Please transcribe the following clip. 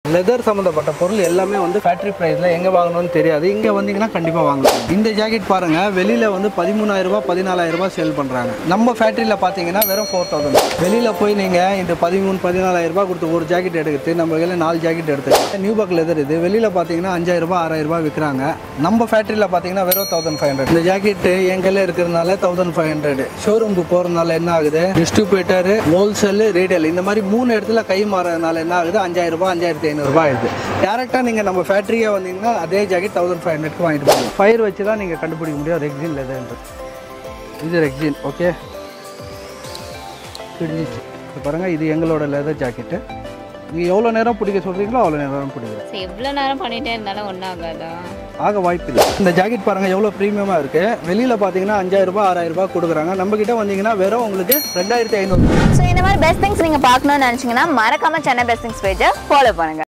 leather சம்மந்தப்பட்ட பொருள் எல்லாமே வந்து ஃபேக்ட்ரி ப்ரைஸில் எங்கே வாங்கணும்னு தெரியாது இங்கே வந்தீங்கன்னா கண்டிப்பாக வாங்கலாம் இந்த ஜாக்கெட் பாருங்கள் வெளியில் வந்து பதிமூணாயிரம் ரூபாய் பதினாலாயிரம் ரூபாய் சேல் பண்ணுறாங்க நம்ம ஃபேக்ட்ரியில் பார்த்தீங்கன்னா வெறும் ஃபோர் தௌசண்ட் வெளியில் போய் நீங்கள் இந்த பதிமூணு பதினாலாயிரம் ரூபாய் கொடுத்து ஒரு ஜாக்கெட் எடுக்கிறது நம்ம கையில் நாலு ஜாக்கெட் எடுத்துக்கலாம் நியூ பக் லெதர் இது வெளியில் பார்த்தீங்கன்னா அஞ்சாயிரம் ரூபாய் ஆறாயிரம் ரூபாய் விற்கிறாங்க நம்ம ஃபேக்ட்ரியில் பார்த்தீங்கன்னா வெறும் தௌசண்ட் ஃபைவ் ஹண்ட்ரட் இந்த ஜாக்கெட்டு என் கையில் இருக்கிறதுனால தௌசண்ட் ஃபைவ் ஹண்ட்ரட் ஷோரூமுக்கு போகிறதுனால என்ன ஆகுது டிஸ்ட்ரிபியூட்டர் ஹோல்சேல் ரீட்டைல் இந்த மாதிரி மூணு இடத்துல கை மாறதுனால என்ன ஆகுது அஞ்சாயிரம் ரூபாய் அஞ்சாயிரத்தி ஐநூறுரூபா ஆயிடுது டேரெக்டாக நீங்கள் நம்ம ஃபேக்ட்ரியே வந்தீங்கன்னா அதே ஜாக்கெட் தௌசண்ட் ஃபைவ் ஹண்ட்ரட்க்கு வாங்கிட்டு போகணும் ஃபயர் வச்சு தான் நீங்கள் கண்டுபிடிக்க முடியும் ரெக்ஸின் லெதர்ன்றது இது ரெக்ஸின் ஓகே கிழிஞ்சிச்சு இப்போ பாருங்கள் இது எங்களோட லெதர் ஜாக்கெட்டு நீங்கள் எவ்வளோ நேரம் பிடிக்க சொல்கிறீங்களோ அவ்வளோ நேரம் பிடிக்கிறேன் சரி எவ்வளோ நேரம் பண்ணிட்டே இருந்தாலும் ஒன்றும் ஆகாதா ஆக வாய்ப்பு இல்லை இந்த ஜாக்கெட் பாருங்கள் எவ்வளோ ப்ரீமியமாக இருக்குது வெளியில் பார்த்தீங்கன்னா அஞ்சாயிரம் ரூபாய் ஆறாயிரம் ரூபாய் கொடுக்குறாங்க நம்மக்கிட்ட வந்தீங்கன்னா வெறும் உங்களுக்கு ரெண்டாயிரத்தி ஐநூறு ஸோ இந்த மாதிரி பெஸ்ட் திங்ஸ் நீங்கள் பார்க்கணும்னு நினச்சிங்கன்னா மறக்காம சென்னை பெஸ்ட் திங்ஸ் பேஜை ஃபாலோ பண்ணுங்க